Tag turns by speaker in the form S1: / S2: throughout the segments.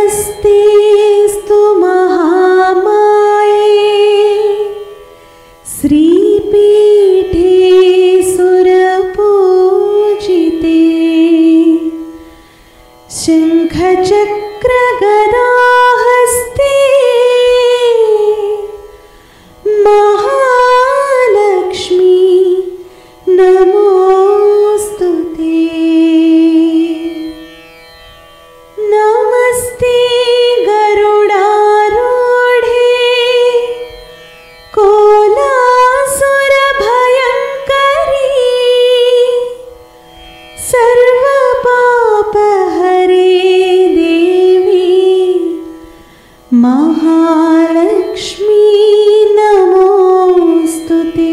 S1: नमस्तेऽस्तु महामाये श्रीपीठे सुरपूजिते शङ्खचक्रगदाहस्ते महालक्ष्मी नमोऽस्तु ते नमस्ते गरुडारूढे कोलासुरभयङ्करी सर्वपापहरे देवी महालक्ष्मी नमोऽस्तु ते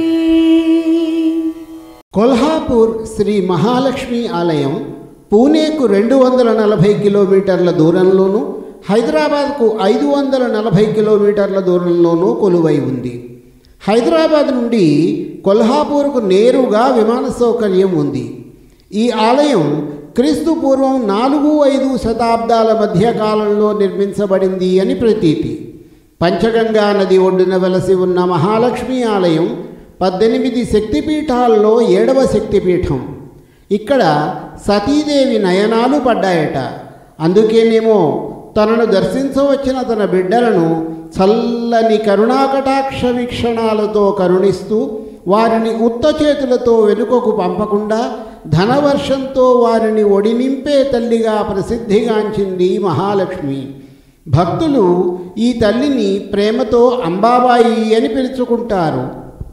S2: కొల్హాపూర్ శ్రీ మహాలక్ష్మి ఆలయం పూణేకు రెండు వందల నలభై కిలోమీటర్ల దూరంలోనూ హైదరాబాద్కు ఐదు వందల నలభై కిలోమీటర్ల దూరంలోనూ కొలువై ఉంది హైదరాబాద్ నుండి కొల్హాపూర్కు నేరుగా విమాన సౌకర్యం ఉంది ఈ ఆలయం క్రీస్తు పూర్వం నాలుగు ఐదు శతాబ్దాల మధ్య కాలంలో నిర్మించబడింది అని ప్రతీతి పంచగంగా నది ఒడ్డున వెలసి ఉన్న మహాలక్ష్మి ఆలయం పద్దెనిమిది శక్తిపీఠాల్లో ఏడవ శక్తిపీఠం ఇక్కడ సతీదేవి నయనాలు పడ్డాయట అందుకేనేమో తనను దర్శించవచ్చిన తన బిడ్డలను చల్లని కరుణాకటాక్ష వీక్షణాలతో కరుణిస్తూ వారిని ఉత్త చేతులతో వెనుకకు పంపకుండా ధనవర్షంతో వారిని ఒడినింపే తల్లిగా ప్రసిద్ధిగాంచింది మహాలక్ష్మి భక్తులు ఈ తల్లిని ప్రేమతో అంబాబాయి అని పిలుచుకుంటారు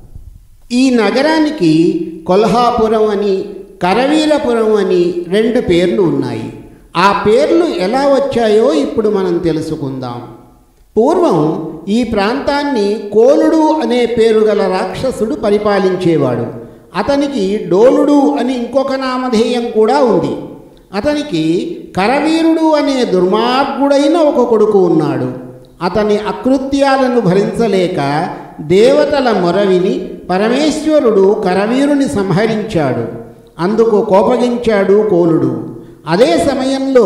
S2: ఈ నగరానికి కొల్హాపురం అని కరవీరపురం అని రెండు పేర్లు ఉన్నాయి ఆ పేర్లు ఎలా వచ్చాయో ఇప్పుడు మనం తెలుసుకుందాం పూర్వం ఈ ప్రాంతాన్ని కోలుడు అనే పేరు గల రాక్షసుడు పరిపాలించేవాడు అతనికి డోలుడు అని ఇంకొక నామధేయం కూడా ఉంది అతనికి కరవీరుడు అనే దుర్మార్గుడైన ఒక కొడుకు ఉన్నాడు అతని అకృత్యాలను భరించలేక దేవతల మొరవిని పరమేశ్వరుడు కరవీరుని సంహరించాడు అందుకు కోపగించాడు కోలుడు అదే సమయంలో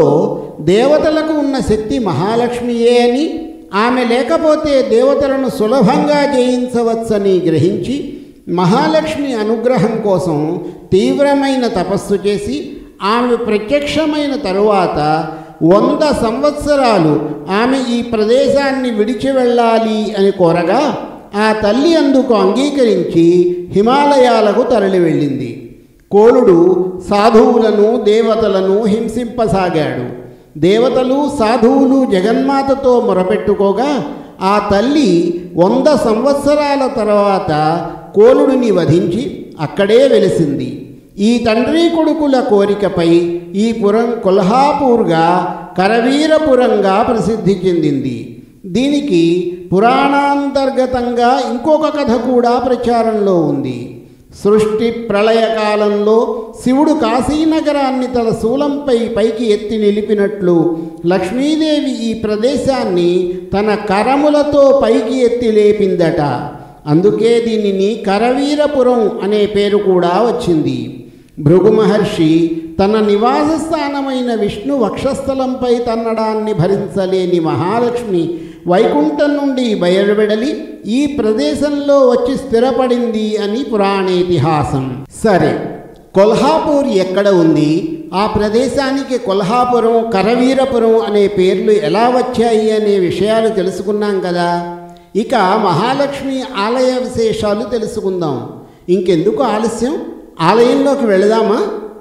S2: దేవతలకు ఉన్న శక్తి మహాలక్ష్మియే అని ఆమె లేకపోతే దేవతలను సులభంగా జయించవచ్చని గ్రహించి మహాలక్ష్మి అనుగ్రహం కోసం తీవ్రమైన తపస్సు చేసి ఆమె ప్రత్యక్షమైన తరువాత వంద సంవత్సరాలు ఆమె ఈ ప్రదేశాన్ని విడిచి వెళ్ళాలి అని కోరగా ఆ తల్లి అందుకు అంగీకరించి హిమాలయాలకు తరలి వెళ్ళింది కోలుడు సాధువులను దేవతలను హింసింపసాగాడు దేవతలు సాధువులు జగన్మాతతో మొరపెట్టుకోగా ఆ తల్లి వంద సంవత్సరాల తర్వాత కోలుడిని వధించి అక్కడే వెలిసింది ఈ తండ్రి కొడుకుల కోరికపై ఈ పురం కొల్హాపూర్గా కరవీరపురంగా ప్రసిద్ధి చెందింది దీనికి పురాణాంతర్గతంగా ఇంకొక కథ కూడా ప్రచారంలో ఉంది సృష్టి ప్రళయ కాలంలో శివుడు కాశీనగరాన్ని తన శూలంపై పైకి ఎత్తి నిలిపినట్లు లక్ష్మీదేవి ఈ ప్రదేశాన్ని తన కరములతో పైకి ఎత్తి లేపిందట అందుకే దీనిని కరవీరపురం అనే పేరు కూడా వచ్చింది భృగు మహర్షి తన నివాస స్థానమైన విష్ణు వక్షస్థలంపై తన్నడాన్ని భరించలేని మహాలక్ష్మి వైకుంఠం నుండి బయలువెడలి ఈ ప్రదేశంలో వచ్చి స్థిరపడింది అని పురాణేతిహాసం సరే కొల్హాపూర్ ఎక్కడ ఉంది ఆ ప్రదేశానికి కొల్హాపురం కరవీరపురం అనే పేర్లు ఎలా వచ్చాయి అనే విషయాలు తెలుసుకున్నాం కదా ఇక మహాలక్ష్మి ఆలయ విశేషాలు తెలుసుకుందాం ఇంకెందుకు ఆలస్యం ఆలయంలోకి వెళదామా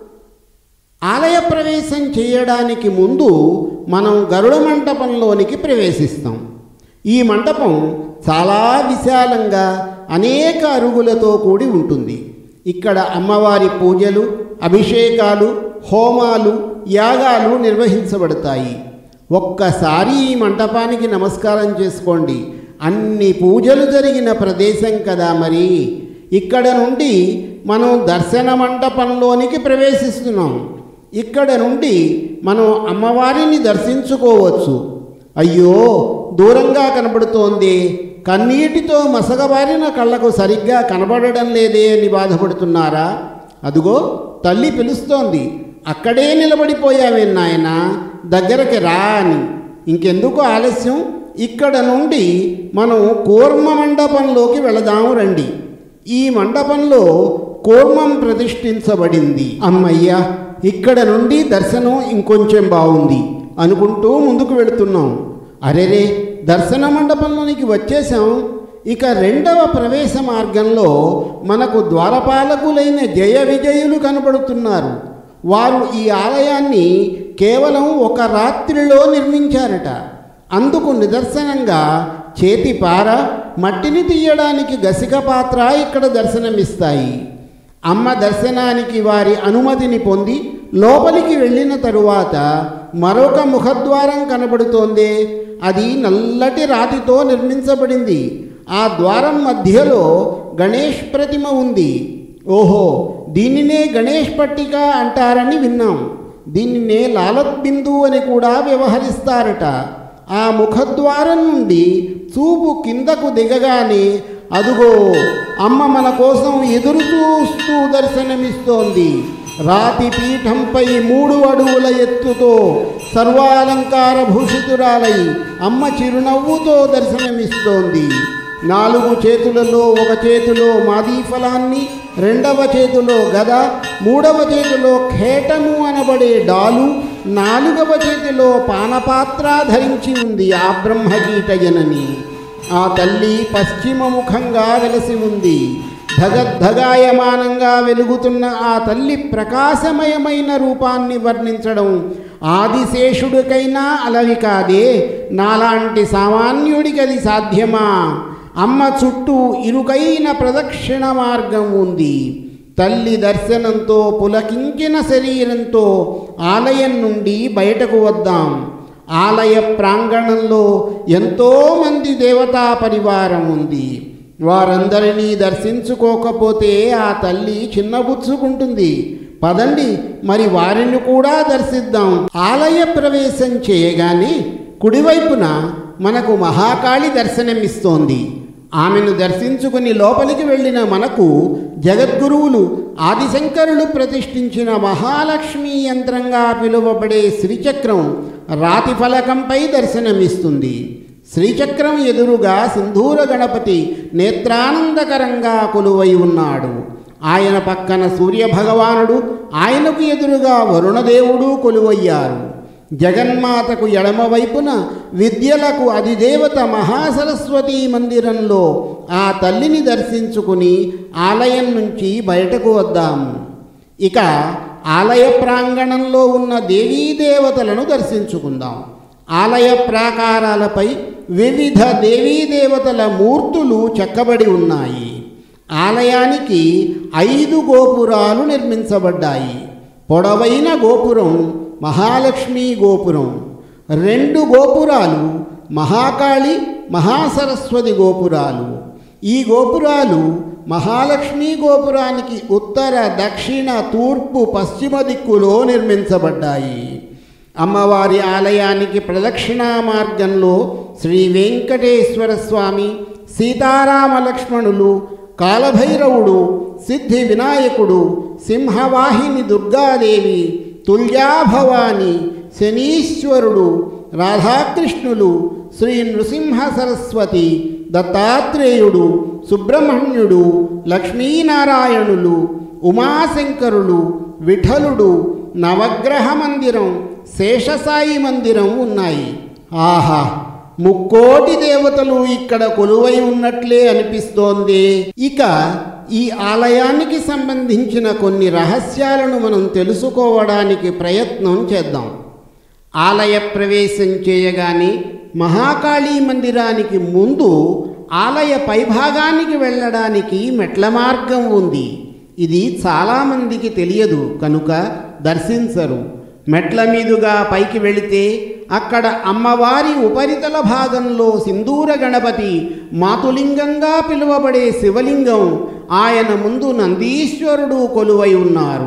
S2: ఆలయ ప్రవేశం చేయడానికి ముందు మనం గరుడ మంటపంలోనికి ప్రవేశిస్తాం ఈ మంటపం చాలా విశాలంగా అనేక అరుగులతో కూడి ఉంటుంది ఇక్కడ అమ్మవారి పూజలు అభిషేకాలు హోమాలు యాగాలు నిర్వహించబడతాయి ఒక్కసారి ఈ మంటపానికి నమస్కారం చేసుకోండి అన్ని పూజలు జరిగిన ప్రదేశం కదా మరి ఇక్కడ నుండి మనం దర్శన మంటపంలోనికి ప్రవేశిస్తున్నాం ఇక్కడ నుండి మనం అమ్మవారిని దర్శించుకోవచ్చు అయ్యో దూరంగా కనబడుతోంది కన్నీటితో మసగబారిన కళ్ళకు సరిగ్గా కనబడడం లేదే అని బాధపడుతున్నారా అదుగో తల్లి పిలుస్తోంది అక్కడే నిలబడిపోయావే నాయన దగ్గరకి రా అని ఇంకెందుకు ఆలస్యం ఇక్కడ నుండి మనం కూర్మ మండపంలోకి వెళదాం రండి ఈ మండపంలో కూర్మం ప్రతిష్ఠించబడింది అమ్మయ్యా ఇక్కడ నుండి దర్శనం ఇంకొంచెం బాగుంది అనుకుంటూ ముందుకు వెళుతున్నాం అరెరే దర్శన మండపంలోనికి వచ్చేసాం ఇక రెండవ ప్రవేశ మార్గంలో మనకు ద్వారపాలకులైన జయ విజయులు కనబడుతున్నారు వారు ఈ ఆలయాన్ని కేవలం ఒక రాత్రిలో నిర్మించారట అందుకు నిదర్శనంగా చేతి పార మట్టిని తీయడానికి గసిక పాత్ర ఇక్కడ దర్శనమిస్తాయి అమ్మ దర్శనానికి వారి అనుమతిని పొంది లోపలికి వెళ్ళిన తరువాత మరొక ముఖద్వారం కనబడుతోంది అది నల్లటి రాతితో నిర్మించబడింది ఆ ద్వారం మధ్యలో గణేష్ ప్రతిమ ఉంది ఓహో దీనినే గణేష్ పట్టిక అంటారని విన్నాం దీనినే లాలత్ బిందు అని కూడా వ్యవహరిస్తారట ఆ ముఖద్వారం నుండి చూపు కిందకు దిగగానే అదుగో అమ్మ మన కోసం ఎదురు చూస్తూ దర్శనమిస్తోంది రాతి పీఠంపై మూడు అడుగుల ఎత్తుతో సర్వాలంకార భూషితురాలై అమ్మ చిరునవ్వుతో దర్శనమిస్తోంది నాలుగు చేతులలో ఒక చేతిలో మాదీ ఫలాన్ని రెండవ చేతిలో గద మూడవ చేతిలో ఖేటము అనబడే డాలు నాలుగవ చేతిలో పానపాత్ర ధరించి ఉంది ఆ బ్రహ్మకీట జనని ఆ తల్లి పశ్చిమ ముఖంగా వెలసి ఉంది ధగద్ధగాయమానంగా వెలుగుతున్న ఆ తల్లి ప్రకాశమయమైన రూపాన్ని వర్ణించడం ఆదిశేషుడికైనా అలవి కాదే నాలాంటి సామాన్యుడికి అది సాధ్యమా అమ్మ చుట్టూ ఇరుకైన ప్రదక్షిణ మార్గం ఉంది తల్లి దర్శనంతో పులకించిన శరీరంతో ఆలయం నుండి బయటకు వద్దాం ఆలయ ప్రాంగణంలో ఎంతోమంది దేవతా పరివారం ఉంది వారందరినీ దర్శించుకోకపోతే ఆ తల్లి చిన్నబుచ్చుకుంటుంది పదండి మరి వారిని కూడా దర్శిద్దాం ఆలయ ప్రవేశం చేయగానే కుడివైపున మనకు మహాకాళి దర్శనమిస్తోంది ఆమెను దర్శించుకుని లోపలికి వెళ్ళిన మనకు జగద్గురువులు ఆదిశంకరులు ప్రతిష్ఠించిన మహాలక్ష్మి యంత్రంగా పిలువబడే శ్రీచక్రం రాతి ఫలకంపై దర్శనమిస్తుంది శ్రీచక్రం ఎదురుగా సింధూర గణపతి నేత్రానందకరంగా కొలువై ఉన్నాడు ఆయన పక్కన సూర్యభగవానుడు ఆయనకు ఎదురుగా వరుణదేవుడు కొలువయ్యారు జగన్మాతకు ఎడమవైపున విద్యలకు అధిదేవత మహాసరస్వతి మందిరంలో ఆ తల్లిని దర్శించుకుని ఆలయం నుంచి బయటకు వద్దాము ఇక ఆలయ ప్రాంగణంలో ఉన్న దేవీ దేవతలను దర్శించుకుందాం ఆలయ ప్రాకారాలపై వివిధ దేవీ దేవతల మూర్తులు చెక్కబడి ఉన్నాయి ఆలయానికి ఐదు గోపురాలు నిర్మించబడ్డాయి పొడవైన గోపురం మహాలక్ష్మి గోపురం రెండు గోపురాలు మహాకాళి మహాసరస్వతి గోపురాలు ఈ గోపురాలు మహాలక్ష్మి గోపురానికి ఉత్తర దక్షిణ తూర్పు పశ్చిమ దిక్కులో నిర్మించబడ్డాయి అమ్మవారి ఆలయానికి ప్రదక్షిణా మార్గంలో శ్రీ వెంకటేశ్వర స్వామి సీతారామ లక్ష్మణులు కాలభైరవుడు సిద్ధి వినాయకుడు సింహవాహిని దుర్గాదేవి తుల్యాభవాని శనీశ్వరుడు రాధాకృష్ణులు శ్రీ నృసింహ సరస్వతి దత్తాత్రేయుడు సుబ్రహ్మణ్యుడు లక్ష్మీనారాయణులు ఉమాశంకరులు విఠలుడు నవగ్రహ మందిరం శేషసాయి మందిరం ఉన్నాయి ఆహా ముక్కోటి దేవతలు ఇక్కడ కొలువై ఉన్నట్లే అనిపిస్తోంది ఇక ఈ ఆలయానికి సంబంధించిన కొన్ని రహస్యాలను మనం తెలుసుకోవడానికి ప్రయత్నం చేద్దాం ఆలయ ప్రవేశం చేయగానే మహాకాళీ మందిరానికి ముందు ఆలయ పైభాగానికి వెళ్ళడానికి మెట్ల మార్గం ఉంది ఇది చాలామందికి తెలియదు కనుక దర్శించరు మెట్ల మీదుగా పైకి వెళితే అక్కడ అమ్మవారి ఉపరితల భాగంలో సింధూర గణపతి మాతులింగంగా పిలువబడే శివలింగం ఆయన ముందు నందీశ్వరుడు కొలువై ఉన్నారు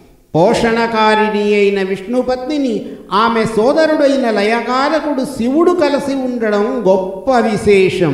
S2: పోషణకారిణి అయిన విష్ణుపత్నిని ఆమె సోదరుడైన లయకారకుడు శివుడు కలిసి ఉండడం గొప్ప విశేషం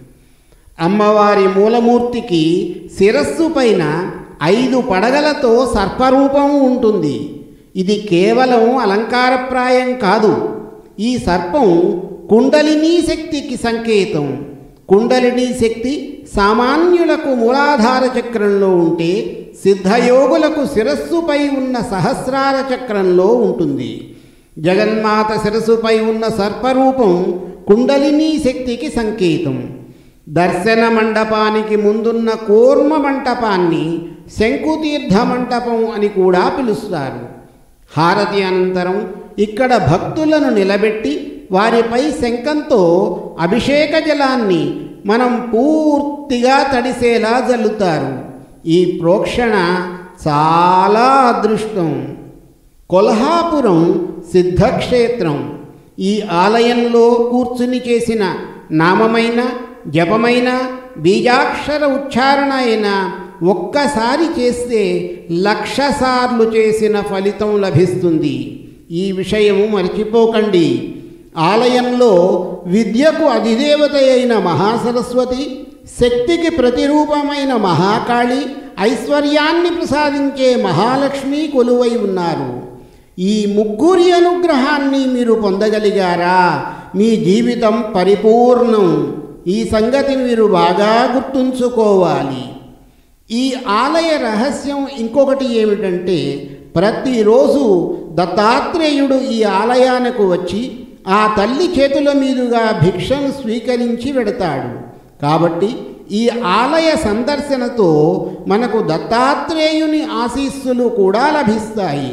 S2: అమ్మవారి మూలమూర్తికి శిరస్సు పైన ఐదు పడగలతో సర్పరూపం ఉంటుంది ఇది కేవలం అలంకారప్రాయం కాదు ఈ సర్పం కుండలినీ శక్తికి సంకేతం కుండలినీ శక్తి సామాన్యులకు మూలాధార చక్రంలో ఉంటే సిద్ధయోగులకు శిరస్సుపై ఉన్న సహస్రార చక్రంలో ఉంటుంది జగన్మాత శిరస్సుపై ఉన్న సర్పరూపం కుండలినీ శక్తికి సంకేతం దర్శన మండపానికి ముందున్న కూర్మ మంటపాన్ని శంకుతీర్థ మంటపం అని కూడా పిలుస్తారు హారతి అనంతరం ఇక్కడ భక్తులను నిలబెట్టి వారిపై శంఖంతో అభిషేక జలాన్ని మనం పూర్తిగా తడిసేలా జల్లుతారు ఈ ప్రోక్షణ చాలా అదృష్టం కొల్హాపురం సిద్ధక్షేత్రం ఈ ఆలయంలో కూర్చుని చేసిన నామమైన జపమైన బీజాక్షర ఉచ్చారణ అయిన ఒక్కసారి చేస్తే లక్ష సార్లు చేసిన ఫలితం లభిస్తుంది ఈ విషయం మర్చిపోకండి ఆలయంలో విద్యకు అధిదేవత అయిన మహాసరస్వతి శక్తికి ప్రతిరూపమైన మహాకాళి ఐశ్వర్యాన్ని ప్రసాదించే మహాలక్ష్మి కొలువై ఉన్నారు ఈ ముగ్గురి అనుగ్రహాన్ని మీరు పొందగలిగారా మీ జీవితం పరిపూర్ణం ఈ సంగతి మీరు బాగా గుర్తుంచుకోవాలి ఈ ఆలయ రహస్యం ఇంకొకటి ఏమిటంటే ప్రతిరోజు దత్తాత్రేయుడు ఈ ఆలయానికి వచ్చి ఆ తల్లి చేతుల మీదుగా భిక్షను స్వీకరించి వెడతాడు కాబట్టి ఈ ఆలయ సందర్శనతో మనకు దత్తాత్రేయుని ఆశీస్సులు కూడా లభిస్తాయి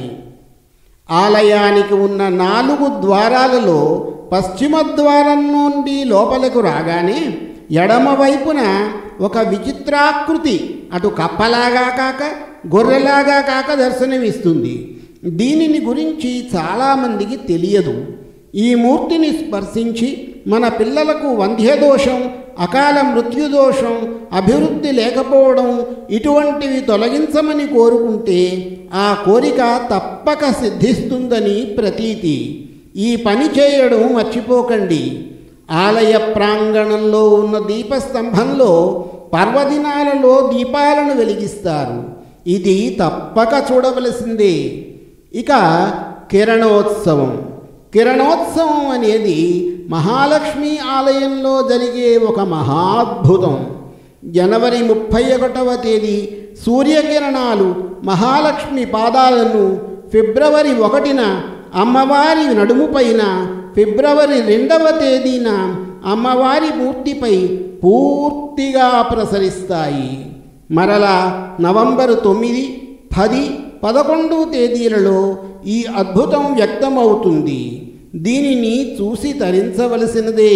S2: ఆలయానికి ఉన్న నాలుగు ద్వారాలలో పశ్చిమ ద్వారం నుండి లోపలకు రాగానే ఎడమవైపున ఒక విచిత్రాకృతి అటు కప్పలాగా కాక గొర్రెలాగా కాక దర్శనమిస్తుంది దీనిని గురించి చాలామందికి తెలియదు ఈ మూర్తిని స్పర్శించి మన పిల్లలకు వంధ్యదోషం అకాల మృత్యుదోషం అభివృద్ధి లేకపోవడం ఇటువంటివి తొలగించమని కోరుకుంటే ఆ కోరిక తప్పక సిద్ధిస్తుందని ప్రతీతి ఈ పని చేయడం మర్చిపోకండి ఆలయ ప్రాంగణంలో ఉన్న దీపస్తంభంలో పర్వదినాలలో దీపాలను వెలిగిస్తారు ఇది తప్పక చూడవలసిందే ఇక కిరణోత్సవం కిరణోత్సవం అనేది మహాలక్ష్మి ఆలయంలో జరిగే ఒక మహాద్భుతం జనవరి ముప్పై ఒకటవ తేదీ సూర్యకిరణాలు మహాలక్ష్మి పాదాలను ఫిబ్రవరి ఒకటిన అమ్మవారి నడుముపైన ఫిబ్రవరి రెండవ తేదీన అమ్మవారి మూర్తిపై పూర్తిగా ప్రసరిస్తాయి మరలా నవంబరు తొమ్మిది పది పదకొండు తేదీలలో ఈ అద్భుతం వ్యక్తమవుతుంది దీనిని చూసి తరించవలసినదే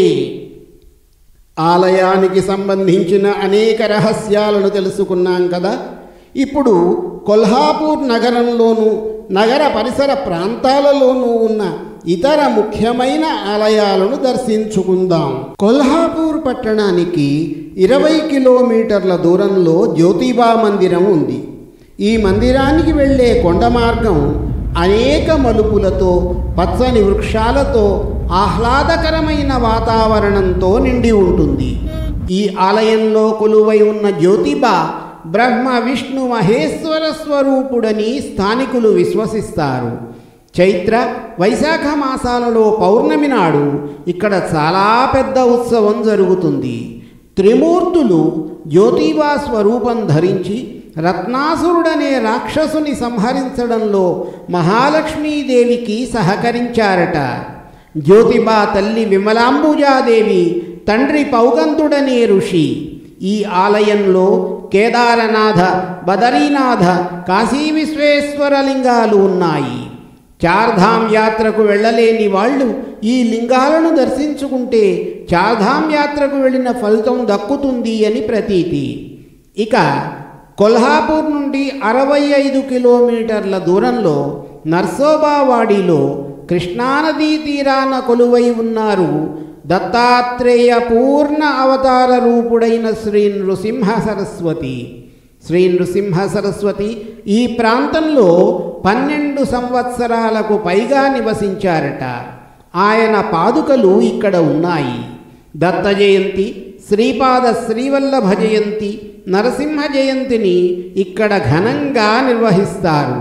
S2: ఆలయానికి సంబంధించిన అనేక రహస్యాలను తెలుసుకున్నాం కదా ఇప్పుడు కొల్హాపూర్ నగరంలోనూ నగర పరిసర ప్రాంతాలలోనూ ఉన్న ఇతర ముఖ్యమైన ఆలయాలను దర్శించుకుందాం కొల్హాపూర్ పట్టణానికి ఇరవై కిలోమీటర్ల దూరంలో జ్యోతిబా మందిరం ఉంది ఈ మందిరానికి వెళ్ళే కొండ మార్గం అనేక మలుపులతో పచ్చని వృక్షాలతో ఆహ్లాదకరమైన వాతావరణంతో నిండి ఉంటుంది ఈ ఆలయంలో కొలువై ఉన్న జ్యోతిబా బ్రహ్మ విష్ణు మహేశ్వర స్వరూపుడని స్థానికులు విశ్వసిస్తారు చైత్ర వైశాఖ మాసాలలో పౌర్ణమి నాడు ఇక్కడ చాలా పెద్ద ఉత్సవం జరుగుతుంది త్రిమూర్తులు జ్యోతిబా స్వరూపం ధరించి రత్నాసురుడనే రాక్షసుని సంహరించడంలో మహాలక్ష్మీదేవికి సహకరించారట జ్యోతిబా తల్లి విమలాంబుజాదేవి తండ్రి పౌగంతుడనే ఋషి ఈ ఆలయంలో కేదారనాథ బదరీనాథ కాశీ విశ్వేశ్వర లింగాలు ఉన్నాయి చార్ధామ్ యాత్రకు వెళ్ళలేని వాళ్ళు ఈ లింగాలను దర్శించుకుంటే చార్ధామ్ యాత్రకు వెళ్ళిన ఫలితం దక్కుతుంది అని ప్రతీతి ఇక కొల్హాపూర్ నుండి అరవై ఐదు కిలోమీటర్ల దూరంలో నర్సోబావాడిలో కృష్ణానదీ తీరాన కొలువై ఉన్నారు దత్తాత్రేయ పూర్ణ అవతార రూపుడైన శ్రీ నృసింహ సరస్వతి శ్రీ నృసింహ సరస్వతి ఈ ప్రాంతంలో పన్నెండు సంవత్సరాలకు పైగా నివసించారట ఆయన పాదుకలు ఇక్కడ ఉన్నాయి దత్త జయంతి శ్రీపాద శ్రీవల్లభ జయంతి నరసింహ జయంతిని ఇక్కడ ఘనంగా నిర్వహిస్తారు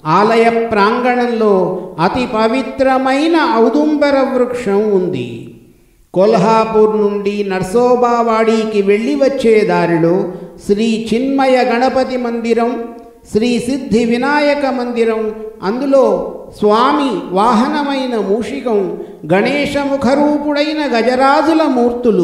S2: ఆలయ ప్రాంగణంలో అతి పవిత్రమైన ఔదుంబర వృక్షం ఉంది కొల్హాపూర్ నుండి నర్సోబావాడికి వెళ్ళి వచ్చే దారిలో శ్రీ చిన్మయ గణపతి మందిరం శ్రీ సిద్ధి వినాయక మందిరం అందులో స్వామి వాహనమైన మూషికం గణేశముఖరూపుడైన గజరాజుల మూర్తులు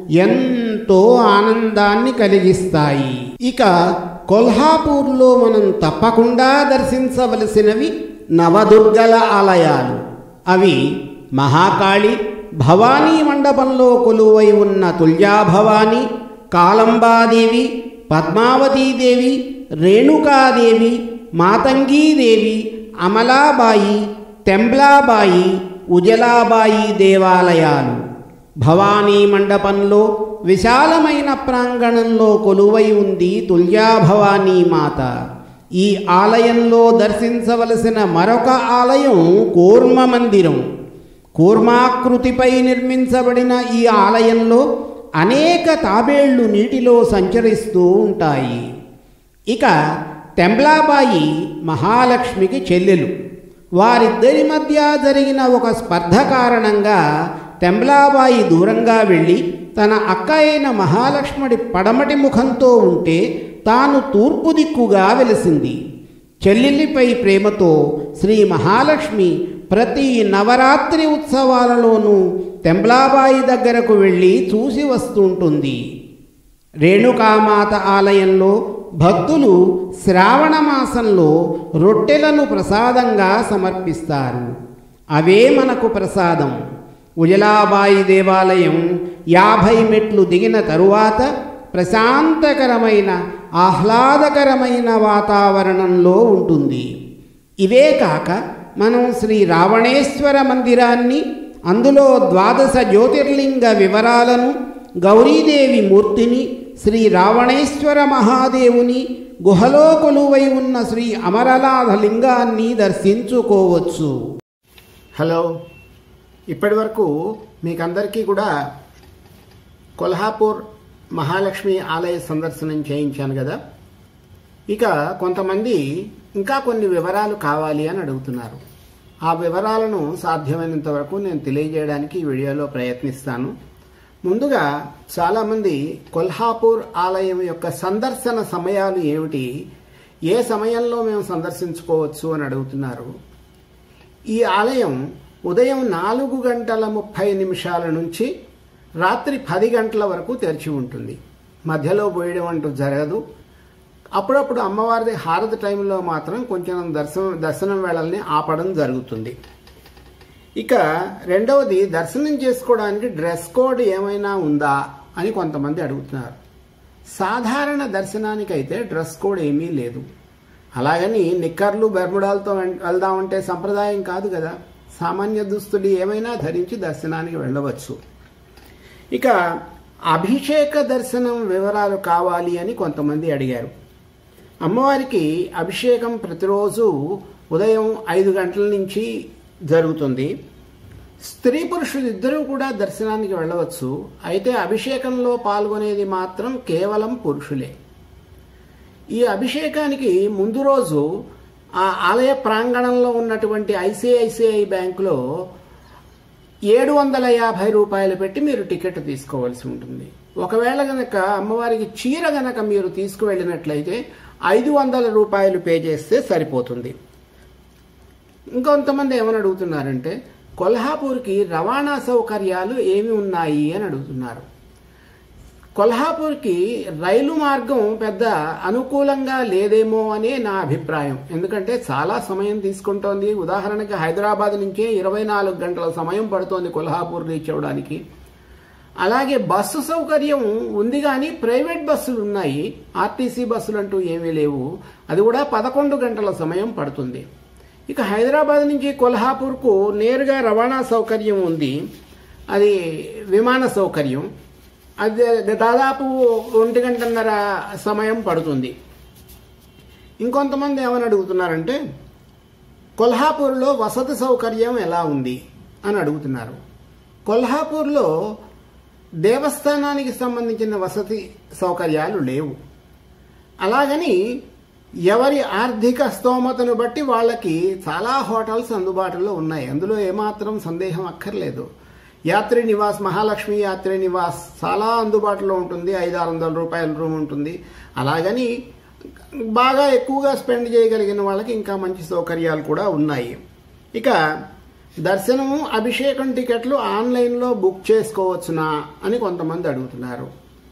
S2: ఎంతో ఆనందాన్ని కలిగిస్తాయి ఇక కొల్హాపూర్లో మనం తప్పకుండా దర్శించవలసినవి నవదుర్గల ఆలయాలు అవి మహాకాళి భవానీ మండపంలో కొలువై ఉన్న తుల్యాభవాని కాలంబాదేవి పద్మావతీదేవి రేణుకాదేవి మాతంగీదేవి అమలాబాయి తెంబ్లాబాయి ఉజలాబాయి దేవాలయాలు భవానీ మండపంలో విశాలమైన ప్రాంగణంలో కొలువై ఉంది తుల్యాభవానీ మాత ఈ ఆలయంలో దర్శించవలసిన మరొక ఆలయం కూర్మ మందిరం కూర్మాకృతిపై నిర్మించబడిన ఈ ఆలయంలో అనేక తాబేళ్లు నీటిలో సంచరిస్తూ ఉంటాయి ఇక తెంబ్లాబాయి మహాలక్ష్మికి చెల్లెలు వారిద్దరి మధ్య జరిగిన ఒక స్పర్ధ కారణంగా తెంబ్లాబాయి దూరంగా వెళ్ళి తన అక్క అయిన మహాలక్ష్ముడి పడమటి ముఖంతో ఉంటే తాను తూర్పు దిక్కుగా వెలిసింది చెల్లెలిపై ప్రేమతో శ్రీ మహాలక్ష్మి ప్రతి నవరాత్రి ఉత్సవాలలోనూ తెంబ్లాబాయి దగ్గరకు వెళ్ళి చూసి వస్తుంటుంది రేణుకామాత ఆలయంలో భక్తులు శ్రావణ మాసంలో రొట్టెలను ప్రసాదంగా సమర్పిస్తారు అవే మనకు ప్రసాదం ఉజలాబాయి దేవాలయం యాభై మెట్లు దిగిన తరువాత ప్రశాంతకరమైన ఆహ్లాదకరమైన వాతావరణంలో ఉంటుంది ఇవే కాక మనం శ్రీ రావణేశ్వర మందిరాన్ని అందులో ద్వాదశ జ్యోతిర్లింగ వివరాలను గౌరీదేవి మూర్తిని శ్రీ రావణేశ్వర మహాదేవుని గుహలో కొలువై ఉన్న శ్రీ అమరనాథ లింగాన్ని దర్శించుకోవచ్చు హలో ఇప్పటి వరకు మీకందరికీ కూడా కొల్హాపూర్ మహాలక్ష్మి ఆలయ సందర్శనం చేయించాను కదా ఇక కొంతమంది ఇంకా కొన్ని వివరాలు కావాలి అని అడుగుతున్నారు ఆ వివరాలను సాధ్యమైనంత వరకు నేను తెలియజేయడానికి ఈ వీడియోలో ప్రయత్నిస్తాను ముందుగా చాలామంది కొల్హాపూర్ ఆలయం యొక్క సందర్శన సమయాలు ఏమిటి ఏ సమయంలో మేము సందర్శించుకోవచ్చు అని అడుగుతున్నారు ఈ ఆలయం ఉదయం నాలుగు గంటల ముప్పై నిమిషాల నుంచి రాత్రి పది గంటల వరకు తెరిచి ఉంటుంది మధ్యలో పోయడం అంటూ జరగదు అప్పుడప్పుడు అమ్మవారిది హారతి టైంలో మాత్రం కొంచెం దర్శనం దర్శనం వేళల్ని ఆపడం జరుగుతుంది ఇక రెండవది దర్శనం చేసుకోవడానికి డ్రెస్ కోడ్ ఏమైనా ఉందా అని కొంతమంది అడుగుతున్నారు సాధారణ దర్శనానికైతే డ్రెస్ కోడ్ ఏమీ లేదు అలాగని నిక్కర్లు బెర్ముడాలతో వెం- వెళ్దామంటే సంప్రదాయం కాదు కదా సామాన్య దుస్తులు ఏమైనా ధరించి దర్శనానికి వెళ్ళవచ్చు ఇక అభిషేక దర్శనం వివరాలు కావాలి అని కొంతమంది అడిగారు అమ్మవారికి అభిషేకం ప్రతిరోజు ఉదయం ఐదు గంటల నుంచి జరుగుతుంది స్త్రీ పురుషులు ఇద్దరూ కూడా దర్శనానికి వెళ్ళవచ్చు అయితే అభిషేకంలో పాల్గొనేది మాత్రం కేవలం పురుషులే ఈ అభిషేకానికి ముందు రోజు ఆ ఆలయ ప్రాంగణంలో ఉన్నటువంటి ఐసిఐసిఐ బ్యాంకులో ఏడు వందల యాభై రూపాయలు పెట్టి మీరు టికెట్ తీసుకోవాల్సి ఉంటుంది ఒకవేళ గనక అమ్మవారికి చీర గనక మీరు తీసుకువెళ్ళినట్లయితే ఐదు వందల రూపాయలు పే చేస్తే సరిపోతుంది ఇంకొంతమంది ఏమని అడుగుతున్నారంటే కొల్హాపూర్కి రవాణా సౌకర్యాలు ఏమి ఉన్నాయి అని అడుగుతున్నారు కొల్హాపూర్కి రైలు మార్గం పెద్ద అనుకూలంగా లేదేమో అనే నా అభిప్రాయం ఎందుకంటే చాలా సమయం తీసుకుంటోంది ఉదాహరణకి హైదరాబాద్ నుంచే ఇరవై నాలుగు గంటల సమయం పడుతోంది కొల్హాపూర్ రీచ్ అవ్వడానికి అలాగే బస్సు సౌకర్యం ఉంది కానీ ప్రైవేట్ బస్సులు ఉన్నాయి ఆర్టీసీ బస్సులు అంటూ ఏమీ లేవు అది కూడా పదకొండు గంటల సమయం పడుతుంది ఇక హైదరాబాద్ నుంచి కొల్హాపూర్కు నేరుగా రవాణా సౌకర్యం ఉంది అది విమాన సౌకర్యం అది దాదాపు ఒంటి గంటన్నర సమయం పడుతుంది ఇంకొంతమంది ఏమని అడుగుతున్నారంటే కొల్హాపూర్లో వసతి సౌకర్యం ఎలా ఉంది అని అడుగుతున్నారు కొల్హాపూర్లో దేవస్థానానికి సంబంధించిన వసతి సౌకర్యాలు లేవు అలాగని ఎవరి ఆర్థిక స్తోమతను బట్టి వాళ్ళకి చాలా హోటల్స్ అందుబాటులో ఉన్నాయి అందులో ఏమాత్రం సందేహం అక్కర్లేదు యాత్రి నివాస్ మహాలక్ష్మి యాత్రి నివాస్ చాలా అందుబాటులో ఉంటుంది ఐదు ఆరు వందల రూపాయల రూమ్ ఉంటుంది అలాగని బాగా ఎక్కువగా స్పెండ్ చేయగలిగిన వాళ్ళకి ఇంకా మంచి సౌకర్యాలు కూడా ఉన్నాయి ఇక దర్శనము అభిషేకం టికెట్లు ఆన్లైన్లో బుక్ చేసుకోవచ్చునా అని కొంతమంది అడుగుతున్నారు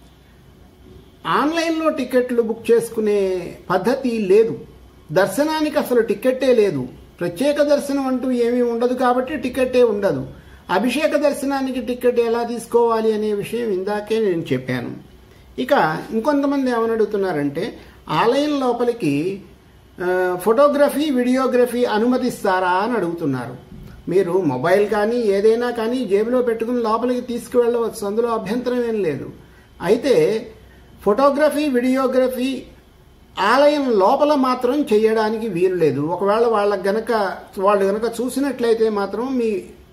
S2: ఆన్లైన్లో టికెట్లు బుక్ చేసుకునే పద్ధతి లేదు దర్శనానికి అసలు టికెట్టే లేదు ప్రత్యేక దర్శనం అంటూ ఏమీ ఉండదు కాబట్టి టికెట్టే ఉండదు అభిషేక దర్శనానికి టికెట్ ఎలా తీసుకోవాలి అనే విషయం ఇందాకే నేను చెప్పాను ఇక ఇంకొంతమంది ఏమని అడుగుతున్నారంటే ఆలయం లోపలికి ఆ, ఫోటోగ్రఫీ వీడియోగ్రఫీ అనుమతిస్తారా అని అడుగుతున్నారు మీరు మొబైల్ కానీ ఏదైనా కానీ జేబులో పెట్టుకుని లోపలికి తీసుకువెళ్ళవచ్చు అందులో అభ్యంతరం ఏం లేదు అయితే ఫోటోగ్రఫీ వీడియోగ్రఫీ ఆలయం లోపల మాత్రం చేయడానికి వీలు లేదు ఒకవేళ వాళ్ళకి గనక వాళ్ళు గనక చూసినట్లయితే మాత్రం మీ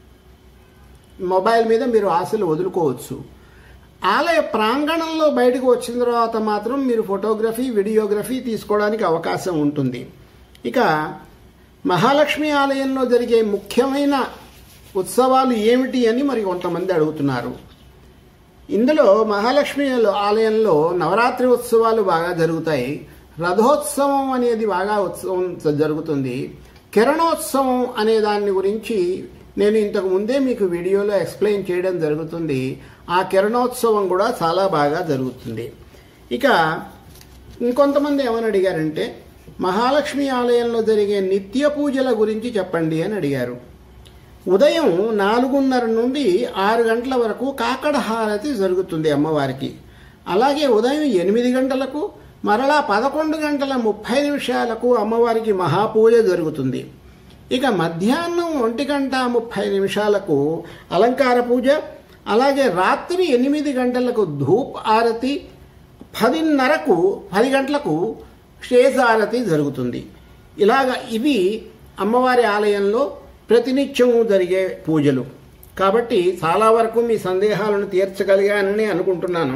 S2: మొబైల్ మీద మీరు ఆశలు వదులుకోవచ్చు ఆలయ ప్రాంగణంలో బయటకు వచ్చిన తర్వాత మాత్రం మీరు ఫోటోగ్రఫీ వీడియోగ్రఫీ తీసుకోవడానికి అవకాశం ఉంటుంది ఇక మహాలక్ష్మి ఆలయంలో జరిగే ముఖ్యమైన ఉత్సవాలు ఏమిటి అని మరి కొంతమంది అడుగుతున్నారు ఇందులో మహాలక్ష్మి ఆలయంలో నవరాత్రి ఉత్సవాలు బాగా జరుగుతాయి రథోత్సవం అనేది బాగా ఉత్సవం జరుగుతుంది కిరణోత్సవం అనే దాని గురించి నేను ఇంతకు ముందే మీకు వీడియోలో ఎక్స్ప్లెయిన్ చేయడం జరుగుతుంది ఆ కిరణోత్సవం కూడా చాలా బాగా జరుగుతుంది ఇక ఇంకొంతమంది ఏమని అడిగారంటే మహాలక్ష్మి ఆలయంలో జరిగే నిత్య పూజల గురించి చెప్పండి అని అడిగారు ఉదయం నాలుగున్నర నుండి ఆరు గంటల వరకు కాకడ హారతి జరుగుతుంది అమ్మవారికి అలాగే ఉదయం ఎనిమిది గంటలకు మరలా పదకొండు గంటల ముప్పై నిమిషాలకు అమ్మవారికి మహాపూజ జరుగుతుంది ఇక మధ్యాహ్నం ఒంటి గంట ముప్పై నిమిషాలకు అలంకార పూజ అలాగే రాత్రి ఎనిమిది గంటలకు ధూప్ ఆరతి పదిన్నరకు పది గంటలకు స్టేజ్ ఆరతి జరుగుతుంది ఇలాగ ఇవి అమ్మవారి ఆలయంలో ప్రతినిత్యము జరిగే పూజలు కాబట్టి చాలా వరకు మీ సందేహాలను తీర్చగలిగానని అనుకుంటున్నాను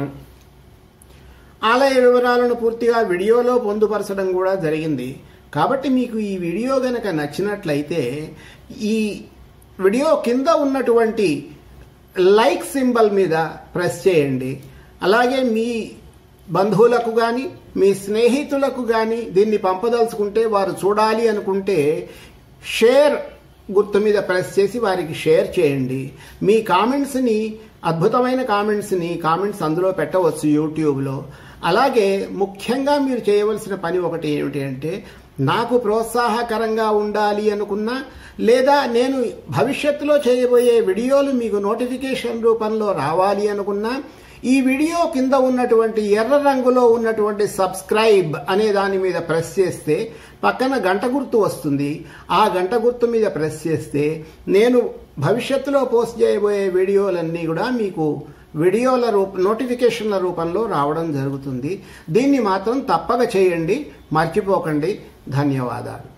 S2: ఆలయ వివరాలను పూర్తిగా వీడియోలో పొందుపరచడం కూడా జరిగింది కాబట్టి మీకు ఈ వీడియో గనక నచ్చినట్లయితే ఈ వీడియో కింద ఉన్నటువంటి లైక్ సింబల్ మీద ప్రెస్ చేయండి అలాగే మీ బంధువులకు కానీ మీ స్నేహితులకు కానీ దీన్ని పంపదలుచుకుంటే వారు చూడాలి అనుకుంటే షేర్ గుర్తు మీద ప్రెస్ చేసి వారికి షేర్ చేయండి మీ కామెంట్స్ని అద్భుతమైన కామెంట్స్ని కామెంట్స్ అందులో పెట్టవచ్చు యూట్యూబ్లో అలాగే ముఖ్యంగా మీరు చేయవలసిన పని ఒకటి ఏమిటి అంటే నాకు ప్రోత్సాహకరంగా ఉండాలి అనుకున్నా లేదా నేను భవిష్యత్తులో చేయబోయే వీడియోలు మీకు నోటిఫికేషన్ రూపంలో రావాలి అనుకున్నా ఈ వీడియో కింద ఉన్నటువంటి ఎర్ర రంగులో ఉన్నటువంటి సబ్స్క్రైబ్ అనే దాని మీద ప్రెస్ చేస్తే పక్కన గంట గుర్తు వస్తుంది ఆ గంట గుర్తు మీద ప్రెస్ చేస్తే నేను భవిష్యత్తులో పోస్ట్ చేయబోయే వీడియోలన్నీ కూడా మీకు వీడియోల రూప నోటిఫికేషన్ల రూపంలో రావడం జరుగుతుంది దీన్ని మాత్రం తప్పక చేయండి మర్చిపోకండి ధన్యవాదాలు